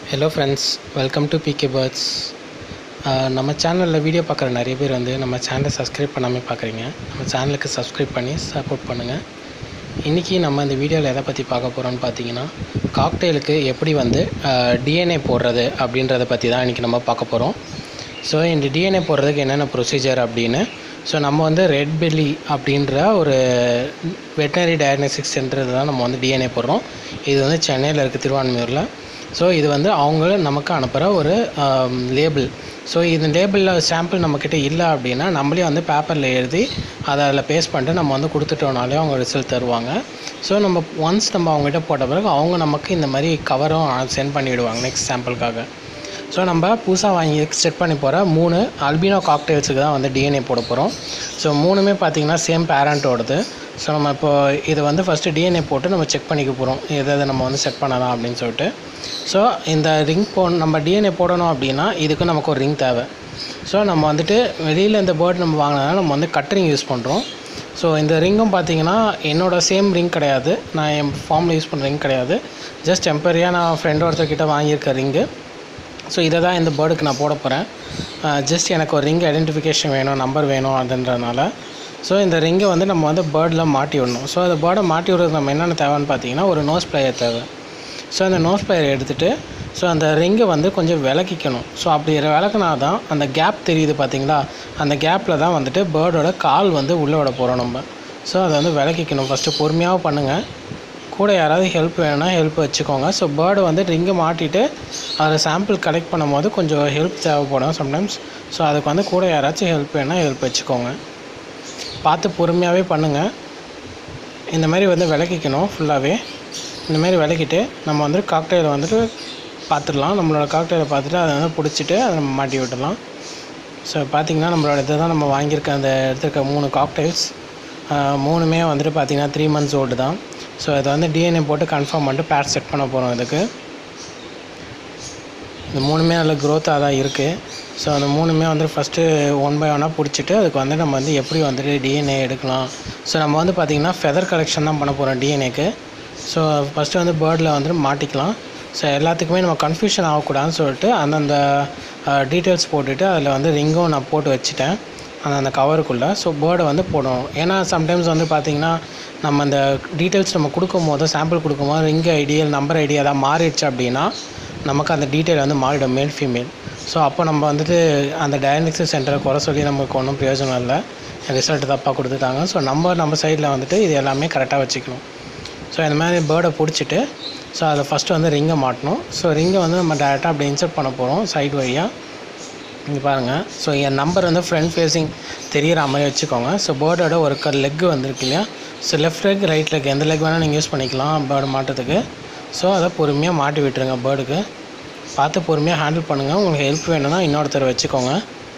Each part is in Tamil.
hello friends welcome to PK birds நம்ம சேனலில் வீடியோ பார்க்குற நிறைய பேர் வந்து நம்ம சேனலை சப்ஸ்கிரைப் பண்ணாமல் பார்க்குறீங்க நம்ம சேனலுக்கு சப்ஸ்கிரைப் பண்ணி சப்போர்ட் பண்ணுங்கள் இன்றைக்கி நம்ம இந்த வீடியோவில் எதை பற்றி பார்க்க போகிறோம்னு பார்த்தீங்கன்னா காக்டெயிலுக்கு எப்படி வந்து டிஎன்ஏ போடுறது அப்படின்றத பற்றி தான் இன்றைக்கி நம்ம பார்க்க போகிறோம் ஸோ இந்த டிஎன்ஏ போடுறதுக்கு என்னென்ன ப்ரொசீஜர் அப்படின்னு ஸோ நம்ம வந்து ரெட் பெல்லி அப்படின்ற ஒரு வெட்டினரி டயக்னோஸ்டிக்ஸ் சென்டர் தான் நம்ம வந்து டிஎன்ஏ போடுறோம் இது வந்து சென்னையில் இருக்குது திருவான்மையூரில் ஸோ இது வந்து அவங்க நமக்கு அனுப்புகிற ஒரு லேபிள் ஸோ இந்த லேபிளில் சாம்பிள் நம்மக்கிட்ட இல்லை அப்படின்னா நம்மளே வந்து பேப்பரில் எழுதி அதை அதில் பேஸ்ட் பண்ணிட்டு நம்ம வந்து கொடுத்துட்டோனாலே அவங்க ரிசல்ட் தருவாங்க ஸோ நம்ம ஒன்ஸ் நம்ம அவங்ககிட்ட போட்ட பிறகு அவங்க நமக்கு இந்த மாதிரி கவரும் சென்ட் பண்ணி விடுவாங்க நெக்ஸ்ட் சாம்பிளுக்காக ஸோ நம்ம புதுசாக வாங்கி செட் பண்ணி போகிற மூணு அல்பினோ காக்டெயில்ஸுக்கு தான் வந்து டிஎன்ஏ போட போகிறோம் ஸோ மூணுமே பார்த்திங்கன்னா சேம் பேரண்ட்டோடது ஸோ நம்ம இப்போ இது வந்து ஃபஸ்ட்டு டிஎன்ஏ போட்டு நம்ம செக் பண்ணிக்க போகிறோம் எதை எதை நம்ம வந்து செட் பண்ணலாம் அப்படின்னு சொல்லிட்டு ஸோ இந்த ரிங் போ நம்ம டிஎன்ஏ போடணும் அப்படின்னா இதுக்கு நமக்கு ஒரு ரிங் தேவை ஸோ நம்ம வந்துட்டு வெளியில் இந்த பேர்ட் நம்ம வாங்கினதுனால நம்ம வந்து கட் ரிங் யூஸ் பண்ணுறோம் ஸோ இந்த ரிங்கும் பார்த்தீங்கன்னா என்னோடய சேம் ரிங் கிடையாது நான் என் ஃபார்மில் யூஸ் பண்ணுற ரிங் கிடையாது ஜஸ்ட் டெம்பரரியாக நான் ஃப்ரெண்ட் ஒருத்தர்கிட்ட வாங்கியிருக்க ரிங்கு ஸோ இதை தான் இந்த பேர்டுக்கு நான் போட போகிறேன் ஜஸ்ட் எனக்கு ஒரு ரிங் ஐடென்டிஃபிகேஷன் வேணும் நம்பர் வேணும் அதுன்றதுனால ஸோ இந்த ரிங்கை வந்து நம்ம வந்து பேர்டில் மாட்டி விடணும் ஸோ அந்த பேர்டை மாட்டி விடுறதுக்கு நம்ம என்னென்ன தேவைன்னு பார்த்தீங்கன்னா ஒரு நோஸ் பிளேயர் தேவை ஸோ அந்த நோஸ் பிளேயர் எடுத்துகிட்டு ஸோ அந்த ரிங்கை வந்து கொஞ்சம் விளக்கிக்கணும் ஸோ அப்படி விளக்குனா தான் அந்த கேப் தெரியுது பார்த்தீங்களா அந்த கேப்பில் தான் வந்துட்டு பேர்டோட கால் வந்து உள்ளே விட போகிறோம் நம்ம ஸோ அதை வந்து விளக்கிக்கணும் ஃபஸ்ட்டு பொறுமையாக பண்ணுங்கள் கூட யாராவது ஹெல்ப் வேணும்னா ஹெல்ப் வச்சுக்கோங்க ஸோ பேர்டு வந்து ரிங்கை மாட்டிட்டு அதில் சாம்பிள் கலெக்ட் பண்ணும்போது கொஞ்சம் ஹெல்ப் தேவைப்படும் சம்டைம்ஸ் ஸோ அதுக்கு வந்து கூட யாராச்சும் ஹெல்ப் வேணும்னா ஹெல்ப் வச்சுக்கோங்க பார்த்து பொறுமையாகவே பண்ணுங்கள் இந்த மாதிரி வந்து விளக்கிக்கணும் ஃபுல்லாகவே இந்த மாதிரி விளக்கிட்டு நம்ம வந்து காக்டெயிலை வந்துட்டு பார்த்துடலாம் நம்மளோட காக்டெயிலை பார்த்துட்டு அதை வந்து பிடிச்சிட்டு அதை நம்ம மாட்டி விட்டுடலாம் ஸோ பார்த்திங்கன்னா நம்மளோட இதை தான் நம்ம வாங்கியிருக்க அந்த எடுத்துருக்க மூணு காக்டெயில்ஸ் மூணுமே வந்துட்டு பார்த்திங்கன்னா த்ரீ மந்த்ஸ் ஓல்டு தான் ஸோ இதை வந்து டிஎன்ஏ போட்டு கன்ஃபார்ம் பண்ணிட்டு பேட் செட் பண்ண போகிறோம் இதுக்கு இந்த மூணுமே நல்ல க்ரோத்தாக தான் இருக்குது ஸோ அந்த மூணுமே வந்து ஃபஸ்ட்டு ஒன் பை ஒன்னாக பிடிச்சிட்டு அதுக்கு வந்து நம்ம வந்து எப்படி வந்துட்டு டிஎன்ஏ எடுக்கலாம் ஸோ நம்ம வந்து பார்த்திங்கன்னா ஃபெதர் கலெக்ஷன் தான் பண்ண போகிறோம் டிஎன்ஏக்கு ஸோ ஃபஸ்ட்டு வந்து பேர்டில் வந்துட்டு மாட்டிக்கலாம் ஸோ எல்லாத்துக்குமே நம்ம கன்ஃபியூஷன் ஆகக்கூடாதுன்னு சொல்லிட்டு அந்தந்த டீட்டெயில்ஸ் போட்டுட்டு அதில் வந்து ரிங்கும் நான் போட்டு வச்சுட்டேன் அந்த அந்த கவருக்குள்ளே ஸோ பேர்டை வந்து போடணும் ஏன்னா சம்டைம்ஸ் வந்து பார்த்திங்கன்னா நம்ம அந்த டீட்டெயில்ஸ் நம்ம கொடுக்கும் போது சாம்பிள் கொடுக்கும்போது ரிங் ஐடி நம்பர் ஐடி அதான் மாறிடுச்சு அப்படின்னா நமக்கு அந்த டீட்டெயில் வந்து மாறிடும் மேல் ஃபீமேல் ஸோ அப்போ நம்ம வந்துட்டு அந்த டயக்னோசிஸ் சென்டரை குறை சொல்லி நமக்கு ஒன்றும் பிரயோஜனம் இல்லை ரிசல்ட் தப்பாக கொடுத்துட்டாங்க ஸோ நம்ம நம்ம சைடில் வந்துட்டு இது எல்லாமே கரெக்டாக வச்சுக்கணும் ஸோ இந்த மாதிரி பேர்டை பிடிச்சிட்டு ஸோ அதை ஃபஸ்ட்டு வந்து ரிங்கை மாட்டணும் ஸோ ரிங்கை வந்து நம்ம டேரெக்டாக அப்படி இன்சர்ட் பண்ண போகிறோம் சைடு வழியாக இங்கே பாருங்கள் ஸோ என் நம்பர் வந்து ஃப்ரண்ட் ஃபேஸிங் தெரிகிற மாதிரி வச்சுக்கோங்க ஸோ பேர்டோட ஒரு க லெக் வந்துருக்கு இல்லையா so left leg right leg எந்த லெக் வேணால் நீங்கள் யூஸ் பண்ணிக்கலாம் பேர்டு மாட்டுறதுக்கு ஸோ அதை பொறுமையாக மாட்டி விட்டுருங்க பேர்டுக்கு பார்த்து பொறுமையாக ஹேண்டில் பண்ணுங்கள் உங்களுக்கு ஹெல்ப் வேணும்னா இன்னொருத்தர் வச்சுக்கோங்க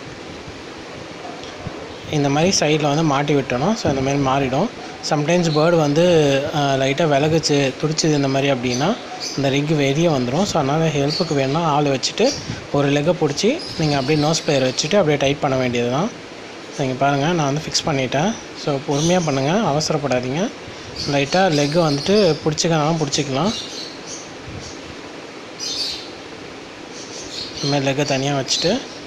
இந்த மாதிரி சைடில் வந்து மாட்டி விட்டணும் ஸோ இந்த மாதிரி மாறிடும் சம்டைம்ஸ் பேர்டு வந்து லைட்டாக விலகுச்சு துடிச்சுது இந்த மாதிரி அப்படின்னா இந்த ரிங்கு வெளியே வந்துடும் ஸோ அதனால் ஹெல்ப்புக்கு வேணும்னா ஆள் வச்சுட்டு ஒரு லெக்கை பிடிச்சி நீங்கள் அப்படியே நோஸ் பிளேயர் வச்சுட்டு அப்படியே டைட் பண்ண வேண்டியது தான் நீங்கள் பாருங்கள் நான் வந்து ஃபிக்ஸ் பண்ணிட்டேன் ஸோ பொறுமையாக பண்ணுங்கள் அவசரப்படாதீங்க லைட்டாக லெக்கு வந்துட்டு பிடிச்சிக்கலாம் பிடிச்சிக்கலாம் இந்த மாதிரி லெக்கை தனியாக வச்சுட்டு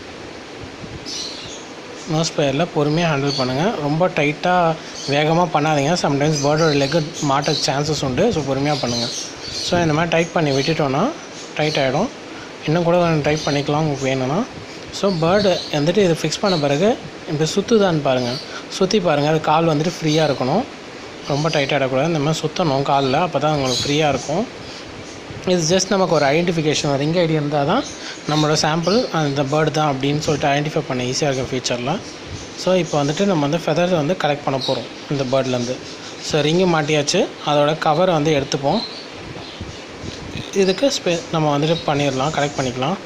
நோஸ் பிளேயரில் பொறுமையாக ஹேண்டில் பண்ணுங்கள் ரொம்ப டைட்டாக வேகமாக பண்ணாதீங்க சம்டைம்ஸ் பேர்டோட லெக்கு மாட்ட சான்சஸ் உண்டு ஸோ பொறுமையாக பண்ணுங்கள் ஸோ இந்த மாதிரி டைட் பண்ணி விட்டுட்டோன்னா டைட் ஆகிடும் இன்னும் கூட டைட் பண்ணிக்கலாம் உங்களுக்கு வேணும்னா ஸோ பேர்டு வந்துட்டு இது ஃபிக்ஸ் பண்ண பிறகு இப்போ சுற்றுதான்னு பாருங்கள் சுற்றி பாருங்கள் அது கால் வந்துட்டு ஃப்ரீயாக இருக்கணும் ரொம்ப டைட் ஆகிடக்கூடாது இந்த மாதிரி சுற்றணும் காலில் அப்போ தான் உங்களுக்கு ஃப்ரீயாக இருக்கும் இது ஜஸ்ட் நமக்கு ஒரு ஐடென்டிஃபிகேஷன் ரிங் ஐடி இருந்தால் தான் நம்மளோட சாம்பிள் அந்த பேர்டு தான் அப்படின்னு சொல்லிட்டு ஐடென்டிஃபை பண்ண ஈஸியாக இருக்கும் ஃபியூச்சரில் ஸோ இப்போ வந்துட்டு நம்ம வந்து ஃபெதர் வந்து கலெக்ட் பண்ண போகிறோம் இந்த பேர்ட்லேருந்து ஸோ ரிங்கு மாட்டியாச்சு அதோட கவர் வந்து எடுத்துப்போம் இதுக்கு ஸ்பே நம்ம வந்துட்டு பண்ணிடலாம் கலெக்ட் பண்ணிக்கலாம்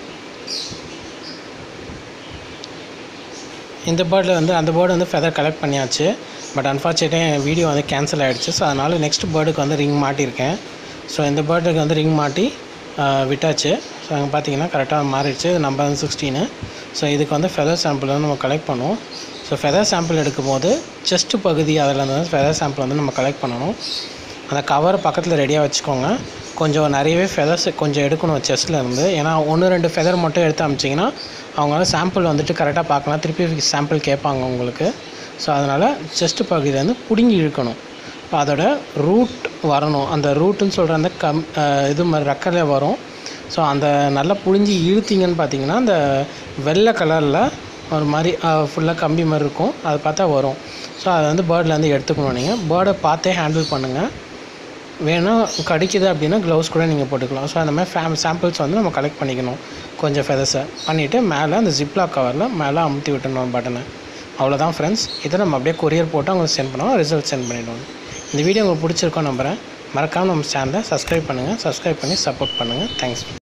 இந்த பேர்டில் வந்து அந்த பேர்டு வந்து ஃபெதர் கலெக்ட் பண்ணியாச்சு பட் அன்ஃபார்ச்சுனேட்டாக வீடியோ வந்து கேன்சல் ஆகிடுச்சு ஸோ அதனால் நெக்ஸ்ட் பேர்டுக்கு வந்து ரிங் மாட்டியிருக்கேன் ஸோ இந்த பேர்டுக்கு வந்து ரிங் மாட்டி விட்டாச்சு ஸோ அங்கே பார்த்தீங்கன்னா கரெக்டாக மாறிடுச்சு இது நம்பர் வந்து சிக்ஸ்டீனு ஸோ இதுக்கு வந்து ஃபெதர் சாம்பிள் வந்து நம்ம கலெக்ட் பண்ணுவோம் ஸோ ஃபெதர் சாம்பிள் எடுக்கும் போது செஸ்ட்டு பகுதி அதில் வந்து ஃபெதர் சாம்பிள் வந்து நம்ம கலெக்ட் பண்ணணும் அந்த கவர் பக்கத்தில் ரெடியாக வச்சுக்கோங்க கொஞ்சம் நிறையவே ஃபெதர்ஸ் கொஞ்சம் எடுக்கணும் செஸ்ட்டில் இருந்து ஏன்னா ஒன்று ரெண்டு ஃபெதர் மட்டும் எடுத்து அமிச்சிங்கன்னா அவங்களால சாம்பிள் வந்துட்டு கரெக்டாக பார்க்கலாம் திருப்பி சாம்பிள் கேட்பாங்க உங்களுக்கு ஸோ அதனால் செஸ்ட் பகுதியிலேருந்து பிடுங்கி இழுக்கணும் அதோட ரூட் வரணும் அந்த ரூட்டுன்னு சொல்கிற அந்த கம் அஹ் இது மாதிரி ரெக்கலை வரும் ஸோ அந்த நல்லா புழிஞ்சி இழுத்தீங்கன்னு பார்த்தீங்கன்னா அந்த வெள்ளை கலரில் ஒரு மாதிரி ஃபுல்லாக கம்பி மாதிரி இருக்கும் அதை பார்த்தா வரும் ஸோ அதை வந்து பேர்ட்லேருந்து எடுத்துக்கணும் நீங்கள் பேர்டை பார்த்தே ஹேண்டில் பண்ணுங்கள் வேணும் கடிக்குது அப்படின்னா க்ளவுஸ் கூட நீங்கள் போட்டுக்கலாம் ஸோ அந்த மாதிரி ஃபேம் சாம்பிள்ஸ் வந்து நம்ம கலெக்ட் பண்ணிக்கணும் கொஞ்சம் ஃபெதர்ஸை பண்ணிவிட்டு மேலே அந்த ஜிப்லாக் கவரில் மேலே அமுத்தி விட்டணும் பட்டனை அவ்வளோதான் ஃப்ரெண்ட்ஸ் இதை நம்ம அப்படியே கொரியர் போட்டு அவங்களுக்கு சென்ட் பண்ணுவோம் ரிசல்ட் சென்ட் பண்ணிவிடுவோம் இந்த வீடியோ உங்களுக்கு பிடிச்சிருக்கோம் நம்புகிறேன் மறக்காமல் நம்ம சேனலை சப்ஸ்கிரைப் பண்ணுங்கள் சப்ஸ்கிரைப் பண்ணி சப்போர்ட் பண்ணுங்கள் தேங்க்ஸ்